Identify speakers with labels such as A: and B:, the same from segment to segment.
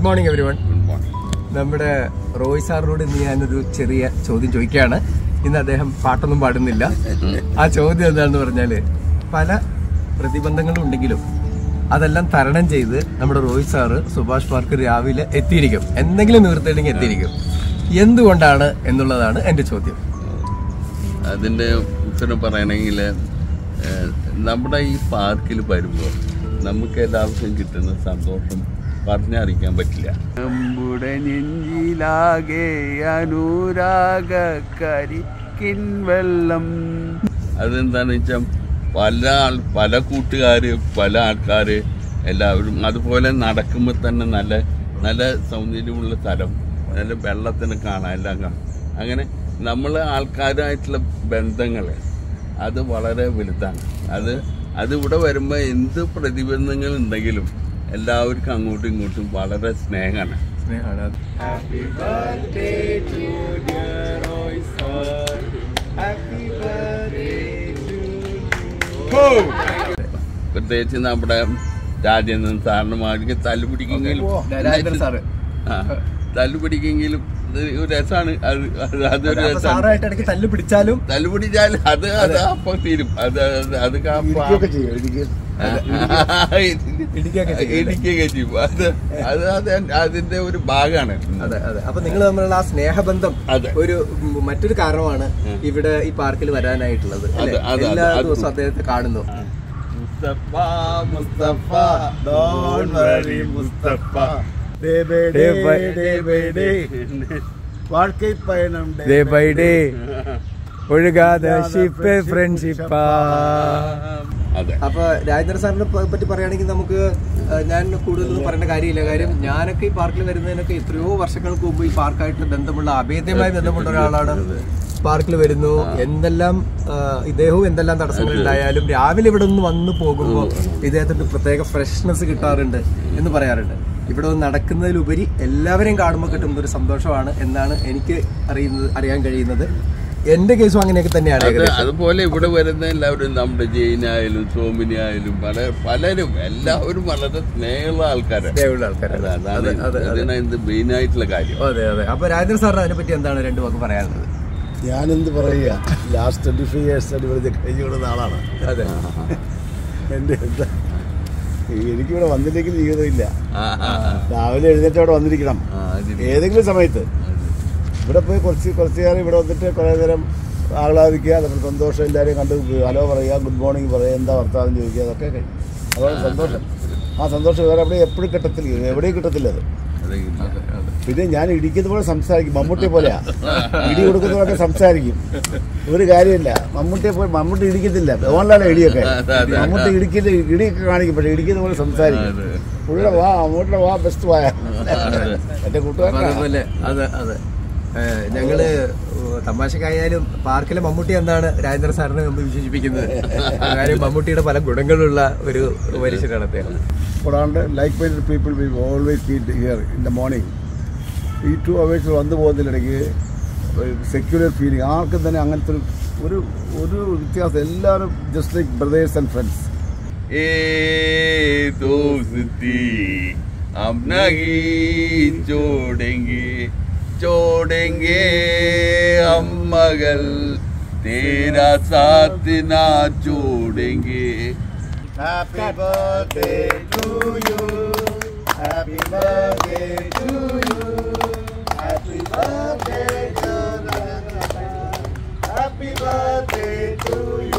A: Morning everyone
B: good morning
A: നമ്മുടെ റോയ് സാറിനോട് ഇന്ന് ഞാനൊരു ചെറിയ ചോദ്യം ചോദിക്കുകയാണ് ഇന്ന് അദ്ദേഹം പാട്ടൊന്നും പാടുന്നില്ല ആ ചോദ്യം എന്താണെന്ന് പറഞ്ഞാല് പല പ്രതിബന്ധങ്ങളും ഉണ്ടെങ്കിലും അതെല്ലാം തരണം ചെയ്ത് നമ്മുടെ റോയ് സാറ് സുഭാഷ് പാർക്ക് രാവിലെ എത്തിയിരിക്കും എന്തെങ്കിലും നിവൃത്തിയില്ലെങ്കിൽ എത്തിയിരിക്കും എന്തുകൊണ്ടാണ് എന്നുള്ളതാണ് എന്റെ ചോദ്യം
B: അതിൻ്റെ ഉത്തരം പറയണമെങ്കിൽ നമ്മുടെ ഈ പാർക്കിൽ വരുമ്പോൾ നമുക്ക് എല്ലാവർക്കും കിട്ടുന്ന സന്തോഷം പറഞ്ഞറിയിക്കാൻ പറ്റില്ല നമ്മുടെ നെഞ്ചിലാകെ അനുരാഗ കരിക്കിൻ വെള്ളം അതെന്താണെന്ന് വെച്ചാൽ പല ആൾ പല കൂട്ടുകാർ പല ആൾക്കാർ എല്ലാവരും അതുപോലെ നടക്കുമ്പോൾ തന്നെ നല്ല നല്ല സൗന്ദര്യമുള്ള സ്ഥലം നല്ല വെള്ളത്തിന് കാണാം എല്ലാം കാണാം അങ്ങനെ നമ്മൾ ആൾക്കാരുമായിട്ടുള്ള ബന്ധങ്ങൾ അത് വളരെ വലുതാണ് അത് അത് ഇവിടെ വരുമ്പോൾ എന്ത് പ്രതിബന്ധങ്ങൾ ഉണ്ടെങ്കിലും എല്ലാവർക്കും അങ്ങോട്ടും ഇങ്ങോട്ടും വളരെ സ്നേഹമാണ്
A: സ്നേഹമാണ് അത്. Happy birthday to dear Roy sir. Happy birthday to you.
B: പ്രത്യേകിച്ച് നമ്മുടെ രാജേന്ദ്രൻ സാറിന് മാർക്ക് തല്ലുപിടിക്കെങ്കിലും
A: രാജേന്ദ്രൻ സാറ്
B: ആ തല്ലുപിടിക്കെങ്കിലും ഇത് ഒരു രസമാണ് അത് അത് അതൊരു
A: അപ്പൊ
B: രസമാണ്
A: സാറായിട്ട് ഇടയ്ക്ക് തല്ല് പിടിച്ചാലും
B: തല്ലുപിടിച്ചാൽ അത് അത് അപ്പൊ തീരും അത് അത് അത് കാപ്പ-
A: ഇടിക്കുകയൊക്കെ ചെയ്യും.
B: ഇടിക്കുകയൊക്കെ ചെയ്യും അത് അത് അത് അതിന്റെ ഒരു ഭാഗമാണ്
A: അതെ അതെ അപ്പൊ നിങ്ങൾ തമ്മിലുള്ള ആ സ്നേഹബന്ധം
B: അതെ.
A: ഒരു ഉം, മറ്റൊരു കാരണമാണ് ഇവിടെ ഈ പാർക്കിൽ വരാനായിട്ടുള്ളത് അല്ലേ?
B: അതെ, അതെ,
A: എല്ലാ
B: അത്
A: ദിവസവും അദ്ദേഹത്തെ കാണുന്നു
B: Mustafa Mustafa
C: Don't worry, Mustafa. Day by
A: Day
C: day,
A: by-
C: day by day. வாழ்க்கை பயணம்
A: ഡേ ബൈ ഡേ ഒഴുകാതെ ഷിപ്പ് ഫ്രണ്ട്ഷിപ്പാ
B: അതെ
A: അപ്പൊ രാജേന്ദ്ര സാറിനെ പ- പറ്റി പറയുകയാണെങ്കിൽ നമുക്ക് ആ, ഞാൻ കൂടുതലൊന്നും പറയേണ്ട കാര്യമില്ല കാര്യം ഞാനൊക്കെ ഈ പാർക്കിൽ വരുന്നതിനൊക്കെ എത്രയോ വർഷങ്ങൾക്ക് മുമ്പ് ഈ പാർക്കായിട്ട് ബന്ധമുള്ള അഭേദ്യമായ ബന്ധമുള്ള ഒരാളാണ് പാർക്കിൽ വരുന്നു എന്തെല്ലാം ആ, ഇദ്ദേഹവും എന്തെല്ലാം തടസ്സങ്ങൾ ഉണ്ടായാലും രാവിലെ ഇവിടെ നിന്ന് വന്നു പോകുമ്പോൾ ഇദ്ദേഹത്തിന് പ്രത്യേക ഫ്രഷ്നെസ് കിട്ടാറുണ്ട് എന്ന് പറയാറുണ്ട് ഇവിടെ ഒന്ന് നടക്കുന്നതിലുപരി എല്ലാവരെയും കാണുമ്പോൾ കിട്ടുന്ന ഒരു സന്തോഷമാണ് എന്നാണ് എനിക്ക് അറിയുന്നത് അറിയാൻ കഴിയുന്നത് എന്റെ കേസും അങ്ങനെയൊക്കെ തന്നെയാണ്
B: അത്
A: ഏകദേശം.
B: അതുപോലെ ഇവിടെ വരുന്ന എല്ലാവരും നമ്മുടെ ജെയിനായാലും സോമിനി ആയാലും പല പലരും എല്ലാവരും വളരെ സ്നേഹമുള്ള ആൾക്കാരാണ്
A: സ്നേഹമുള്ള ആൾക്കാരാണ്.
B: അതെ, അതാണ്
A: അതെ, അതെ, അതെ.
B: അതിനാ ഇത് മെയിൻ ആയിട്ടുള്ള കാര്യം
A: അതെ അതെ അപ്പൊ രാജേന്ദ്ര സാറിന് അതിനെ പറ്റി എന്താണ് രണ്ടു വാക്ക് പറയാനുള്ളത്
C: ഞാനെന്ത് പറയുക ലാസ്റ്റ് ട്വന്റി ഫൈവ് ഇയേഴ്സ് ഇവിടെ കഴിഞ്ഞു കൊടുക്കുന്ന ആളാണ്
A: അതെ
C: എൻ്റെ എന്താ എനിക്കിവിടെ വന്നില്ലെങ്കിൽ ജീവിതമില്ല
B: ആ, ആ, ആ.
C: രാവിലെ എഴുന്നേറ്റ് അവിടെ വന്നിരിക്കണം
B: ആ, അതിന്
C: ഏതെങ്കിലും സമയത്ത് ഇവിടെ പോയി കുറച്ച് കുറച്ച് നേരം ഇവിടെ വന്നിട്ട് കുറേ നേരം ആഹ്ലാദിക്കുക നമ്മുടെ സന്തോഷം എല്ലാവരെയും കണ്ട് ഹലോ പറയുക ഗുഡ് മോർണിംഗ് പറയുക എന്താ വർത്താനം ചോദിക്കുക അതൊക്കെ കഴിഞ്ഞു അതാണ് സന്തോഷം ആ സന്തോഷം വേറെ എവിടെ എപ്പോഴും കിട്ടത്തില്ല എവിടെയും കിട്ടത്തില്ല അത്
B: അതെ, അതെ, അതെ.
C: പിന്നെ ഞാൻ ഇടിക്കുന്ന പോലെ സംസാരിക്കും മമ്മൂട്ടിയെ പോലെയാ ഇടി കൊടുക്കുന്നതൊക്കെ സംസാരിക്കും ഒരു കാര്യമില്ല മമ്മൂട്ടിയെ പോലെ മമ്മൂട്ടി ഇടിക്കത്തില്ല ഓൺലൈനാണ് ഇടിയൊക്കെ
B: അതെ, അതെ.
C: മമ്മൂട്ടി ഇടിക്കുന്ന ഇടിയൊക്കെ കാണിക്കും പക്ഷെ ഇടിക്കുന്ന പോലെ സംസാരിക്കും
B: അതെ.
C: പുള്ളിയുടെ വാ മമ്മൂട്ടിയുടെ വാ ബെസ്റ്റ് വായ എന്റെ
A: അപ്പൊ
C: കൂട്ടുകാരനാ
A: അതുപോലെ അതെ അതെ ഏഹ് ഞങ്ങള് തമാശക്കായാലും പാർക്കിലെ മമ്മൂട്ടി എന്നാണ് രാജേന്ദ്ര സാറിനെ മുമ്പ് വിശേഷിപ്പിക്കുന്നത് കാര്യം മമ്മൂട്ടിയുടെ പല ഗുണങ്ങളുള്ള ഒരു മനുഷ്യനാണ് അദ്ദേഹം
C: കൂടാണ്ട് like mind people we always meet here in the morning ഈ ടു അവേഴ്സ് വന്നു പോകുന്നതിനിടയ്ക്ക് സെക്യുലർ ഫീലിംഗ് ആർക്കും തന്നെ അങ്ങനത്തെ ഒരു ഒരു ഒരു വ്യത്യാസം എല്ലാവരും just like brothers and friends
B: ए दोस्ती हम नहीं छोड़ेंगे छोड़ेंगे हम मगर तेरा साथ ना छोड़ेंगे
C: Happy birthday to you. Happy birthday to you. Happy birthday to Happy birthday to you.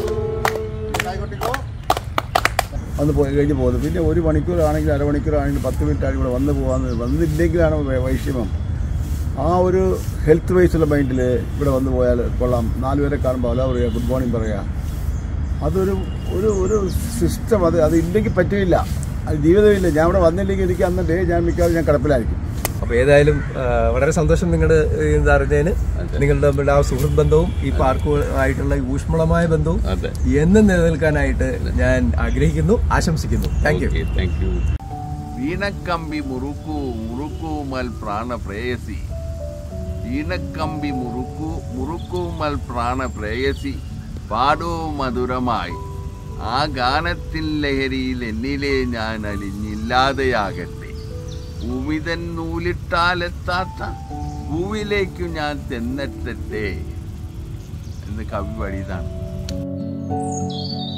C: വന്ന് പോയി കഴിഞ്ഞ് പോകുന്നത് പിന്നെ ഒരു മണിക്കൂറാണെങ്കിൽ അരമണിക്കൂറാണെങ്കിൽ പത്ത് മിനിറ്റ് ആണെങ്കിൽ ഇവിടെ വന്ന് പോകാന്ന് വന്നില്ലെങ്കിലാണ് വൈ- വൈഷമ്യം ആ ഒരു ഹെൽത്ത് വൈസുള്ള മൈൻഡിൽ ഇവിടെ വന്ന് പോയാൽ കൊള്ളാം നാല് പേരെ കാണുമ്പോൾ അല്ല പറയുക ഗുഡ് മോർണിംഗ് പറയുക അതൊരു ഒരു ഒരു സിസ്റ്റം അത് അത് ഇല്ലെങ്കിൽ പറ്റില്ല അത് ജീവിതമില്ല ഞാൻ ഇവിടെ വന്നില്ലെങ്കിൽ എനിക്ക് അന്ന് ഡേ ഞാൻ മിക്കവാറും ഞാൻ കിടപ്പിലായിരിക്കും
A: അപ്പൊ ഏതായാലും ആ, വളരെ സന്തോഷം നിങ്ങളുടെ ഇത് അറിഞ്ഞതിന് നിങ്ങളുടെ തമ്മിലുള്ള ആ സുഹൃത്ത് ബന്ധവും ഈ പാർക്കുമായിട്ടുള്ള ഈ ഊഷ്മളമായ ബന്ധവും
B: അതെ
A: എന്നും നിലനിൽക്കാനായിട്ട് ഞാൻ ആഗ്രഹിക്കുന്നു ആശംസിക്കുന്നു താങ്ക് യു
B: ಥ್ಯಾಂಕ್ ಯು ವೀಣಕ್ಕಂಬಿ ಮುರುಕು ಮುರುಕು ಮಲ್ ಪ್ರಾಣ ಪ್ರೇಯಸಿ വീണക്കമ്പി മുറുക്കു മുറുക്കുമൽ പ്രാണ പ്രേയസി പാടോ മധുരമായി ആ ഗാനത്തിൻ ലഹരിയിൽ എന്നിലെ ഞാൻ അലിഞ്ഞില്ലാതെയാകട്ടെ ഭൂമിതൻ നൂലിട്ടാലെത്താത്ത ഭൂവിലേക്കു ഞാൻ ചെന്നെത്തട്ടെ എന്ന് കവി പാടിയതാണ്